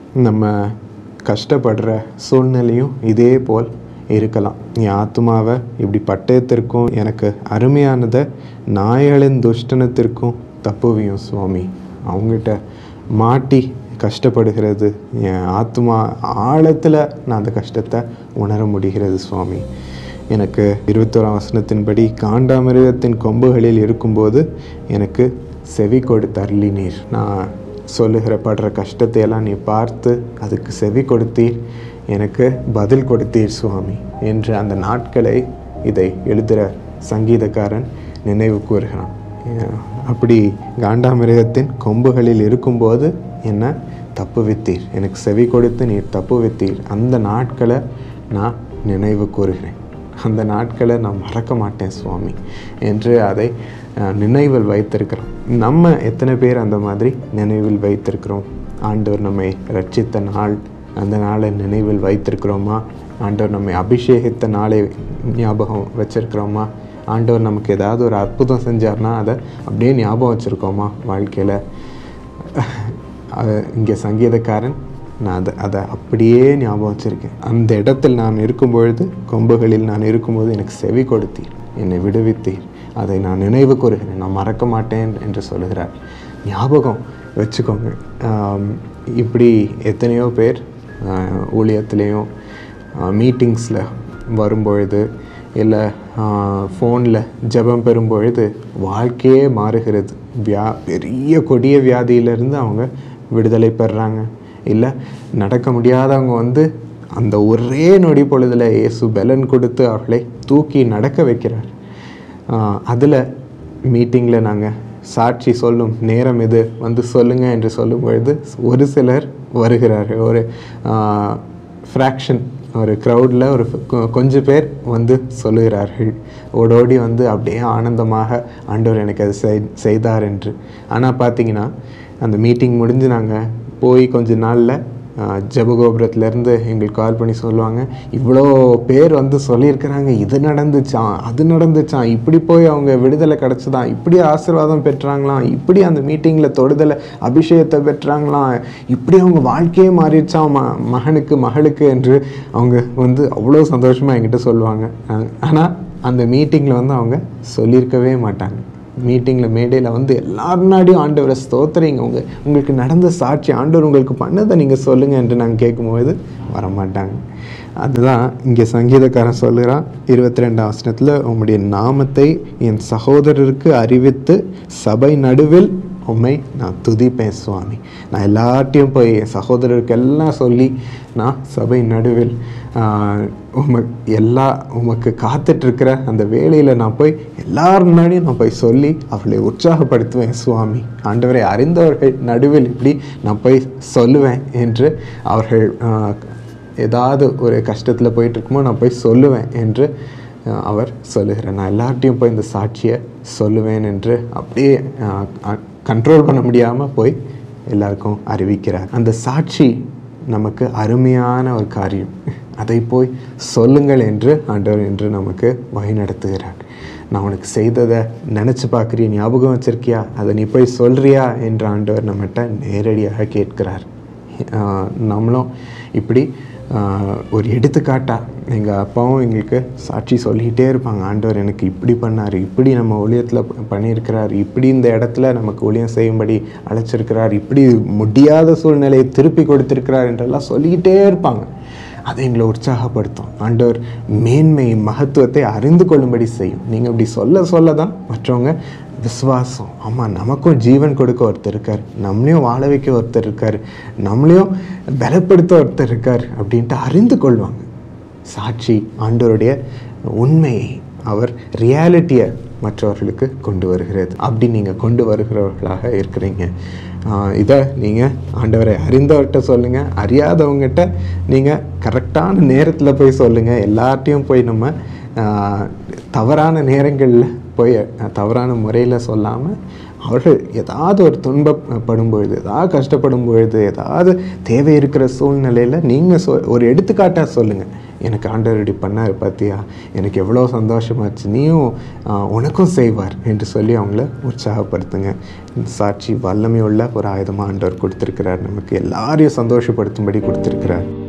நம்ம கஷ்டப்படுற சூழ்நிலையும் இதே போல் இருக்கலாம் என் ஆத்மாவை இப்படி பட்டயத்திற்கும் எனக்கு அருமையானதை நாய்களின் துஷ்டனத்திற்கும் தப்புவியும் சுவாமி அவங்ககிட்ட மாட்டி கஷ்டப்படுகிறது என் ஆத்மா ஆழத்தில் நான் அந்த கஷ்டத்தை உணர முடிகிறது சுவாமி எனக்கு இருபத்தோராம் வசனத்தின்படி காண்டாமிருகத்தின் கொம்புகளில் இருக்கும்போது எனக்கு செவி கொடுத்து அருளினீர் நான் சொல்லுகிற படுற கஷ்டத்தை எல்லாம் நீ பார்த்து அதுக்கு செவி கொடுத்தீர் எனக்கு பதில் கொடுத்தீர் சுவாமி என்று அந்த நாட்களை இதை எழுதுகிற சங்கீதக்காரன் நினைவு கூறுகிறான் அஹ் அப்படி காண்டாமிருகத்தின் கொம்புகளில் இருக்கும்போது என்ன தப்புவித்தீர் எனக்கு செவி கொடுத்து நீர் தப்புவித்தீர் அந்த நாட்களை நான் நினைவு கூறுகிறேன் அந்த நாட்களை நான் மறக்க மாட்டேன் சுவாமி என்று அதை அஹ், நினைவில் வைத்திருக்கிறோம் நம்ம எத்தனை பேர் அந்த மாதிரி நினைவில் வைத்திருக்கிறோம் ஆண்டவர் நம்மை ரட்சித்த நாள் அந்த நாளை நினைவில் வைத்திருக்கிறோமா ஆண்டவர் நம்மை அபிஷேகித்த நாளை ஞாபகம் வச்சிருக்கிறோமா ஆண்டவர் நமக்கு ஏதாவது ஒரு அற்புதம் செஞ்சார்னா அதை அப்படியே ஞாபகம் வச்சுருக்கோமா வாழ்க்கையில் இங்கே சங்கீதக்காரன் நான் அதை அதை அப்படியே ஞாபகம் வச்சுருக்கேன் அந்த இடத்தில் நான் இருக்கும் பொழுது கொம்புகளில் நான் இருக்கும்போது எனக்கு செவி கொடுத்தீர் என்னை விடுவித்தீர் அதை நான் நினைவு கூறுகிறேன் நான் மறக்க மாட்டேன் என்று சொல்லுகிறார் ஞாபகம் வச்சுக்கோங்க ஆம், இப்படி எத்தனையோ பேர் ஆஹ், ஊழியத்திலையும் மீட்டிங்ஸில் வரும்பொழுது இல்லை ஃபோனில் ஜெபம் பெறும்பொழுது வாழ்க்கையே மாறுகிறது வியா பெரிய கொடிய வியாதியிலிருந்து அவங்க விடுதலை பெறுறாங்க இல்லை நடக்க முடியாதவங்க வந்து அந்த ஒரே நொடி பொழுதில் இயேசு பெலன் கொடுத்து அவர்களை தூக்கி நடக்க வைக்கிறார் அதில் மீட்டிங்கில் நாங்கள் சாட்சி சொல்லும் நேரம் இது வந்து சொல்லுங்க என்று சொல்லும் பொழுது ஒரு சிலர் வருகிறார்கள் ஒரு ஃப்ராக்ஷன் ஒரு க்ரௌடில் ஒரு கொ- கொஞ்சம் பேர் வந்து சொல்லுகிறார்கள் ஓடோடி வந்து அப்படியே ஆனந்தமாக ஆண்டவர் எனக்கு அது செய் செய்தார் என்று ஆனால் பார்த்தீங்கன்னா அந்த மீட்டிங் முடிஞ்சு நாங்கள் போய் கொஞ்ச நாளில் ஜபகோபுரத்துலேருந்து எங்களுக்கு கால் பண்ணி சொல்லுவாங்க இவ்வளோ பேர் வந்து சொல்லியிருக்கிறாங்க இது நடந்துச்சான் அது நடந்துச்சான் இப்படி போய் அவங்க விடுதலை கிடச்சதான் இப்படி ஆசீர்வாதம் பெற்றாங்களாம் இப்படி அந்த மீட்டிங்கில் தொடுதலை அபிஷேகத்தை பெற்றாங்களாம் இப்படி அவங்க வாழ்க்கையே மாறிடுச்சான் ம மகனுக்கு மகளுக்கு என்று அவங்க வந்து அவ்வளோ சந்தோஷமாக என்கிட்ட சொல்லுவாங்க ஆனால் அந்த மீட்டிங்கில் வந்து அவங்க சொல்லியிருக்கவே மாட்டாங்க மீட்டிங்கில் மேடையில் வந்து எல்லார் முன்னாடியும் ஆண்டவரை ஸ்தோத்திரிங்க உங்க உங்களுக்கு நடந்த சாட்சி ஆண்டவர் உங்களுக்கு பண்ணதை நீங்கள் சொல்லுங்கள் என்று நாங்கள் கேட்கும்போது வரமாட்டாங்க அதுதான் இங்கே சங்கீதக்காரன் சொல்லுறான் இருபத்தி ரெண்டாம் வசனத்தில் உம்முடைய நாமத்தை என் சகோதரருக்கு அறிவித்து சபை நடுவில் உம்மை நான் துதிப்பேன் சுவாமி நான் எல்லார்ட்டையும் போய் என் சகோதரருக்கு எல்லாம் சொல்லி நான் சபை நடுவில் ஆஹ், உம எல்லா உமக்கு காத்துட்ருக்கிற அந்த வேலையில் நான் போய் எல்லார் முன்னாடியும் நான் போய் சொல்லி அவளை உற்சாகப்படுத்துவேன் சுவாமி ஆண்டவரை அறிந்தவர்கள் நடுவில் இப்படி நான் போய் சொல்லுவேன் என்று அவர்கள் ஆஹ், ஏதாவது ஒரு கஷ்டத்தில் போயிட்டு இருக்குமோ நான் போய் சொல்லுவேன் என்று அஹ், அவர் சொல்லுகிறார் நான் எல்லார்ட்டையும் போய் இந்த சாட்சியை சொல்லுவேன் என்று அப்படியே கண்ட்ரோல் பண்ண முடியாமல் போய் எல்லாருக்கும் அறிவிக்கிறார் அந்த சாட்சி நமக்கு அருமையான ஒரு காரியம் அதை போய் சொல்லுங்கள் என்று ஆண்டவர் என்று நமக்கு வழிநடத்துகிறார் நான் உனக்கு செய்ததை நினச்சி பார்க்குறிய ஞாபகம் வச்சிருக்கியா அதை நீ போய் சொல்றியா என்று ஆண்டவர் நம்மகிட்ட நேரடியாக கேட்கிறார் ஆஹ் நம்மளும் இப்படி ஆஹ் ஒரு எடுத்துக்காட்டா எங்கள் அப்பாவும் எங்களுக்கு சாட்சி சொல்லிக்கிட்டே இருப்பாங்க ஆண்டவர் எனக்கு இப்படி பண்ணார் இப்படி நம்ம ஊழியத்தில் ப- பண்ணியிருக்கிறார் இப்படி இந்த இடத்துல நமக்கு ஊழியம் செய்யும்படி அழைச்சிருக்கிறார் இப்படி முடியாத சூழ்நிலையை திருப்பி கொடுத்திருக்கிறார் என்றெல்லாம் சொல்லிக்கிட்டே இருப்பாங்க அதை எங்களை உற்சாகப்படுத்தும் ஆண்டவர் மேன்மை மகத்துவத்தை அறிந்து கொள்ளும்படி செய்யும் நீங்கள் இப்படி சொல்ல சொல்ல தான் மற்றவங்க விசுவாசம் ஆமாம் நமக்கும் ஜீவன் கொடுக்க ஒருத்தர் இருக்கார் நம்மளையும் வாழ வைக்க ஒருத்தர் இருக்கார் நம்மளையும் பலப்படுத்த ஒருத்தர் இருக்கார் அப்படின்ட்டு அறிந்து கொள்வாங்க சாட்சி ஆண்டவருடைய உண்மையை அவர் ரியாலிட்டியை மற்றவர்களுக்கு கொண்டு வருகிறது அப்படி நீங்கள் கொண்டு வருகிறவர்களாக இருக்கிறீங்க ஆஹ் இதை நீங்கள் ஆண்டவரை அறிந்தவர்கிட்ட சொல்லுங்கள் அறியாதவங்ககிட்ட நீங்கள் கரெக்டான நேரத்தில் போய் சொல்லுங்கள் எல்லார்ட்டையும் போய் நம்ம ஆஹ் தவறான நேரங்களில் போய் அஹ், தவறான முறையில் சொல்லாமல் அவர்கள் ஏதாவது ஒரு துன்பப்படும் பொழுது ஏதாவது கஷ்டப்படும் பொழுது ஏதாவது தேவை இருக்கிற சூழ்நிலையில் நீங்கள் சொ ஒரு எடுத்துக்காட்டாக சொல்லுங்கள் எனக்கு ஆண்டவர் இப்படி பண்ணார் பார்த்தியா எனக்கு எவ்வளோ சந்தோஷமாச்சு நீயும் ஆ, உனக்கும் செய்வார் என்று சொல்லி அவங்கள உற்சாகப்படுத்துங்க சாட்சி வல்லமையுள்ள ஒரு ஆயுதமாக ஆண்டவர் கொடுத்துருக்கிறார் நமக்கு எல்லாரையும் சந்தோஷப்படுத்தும்படி கொடுத்துருக்கிறார்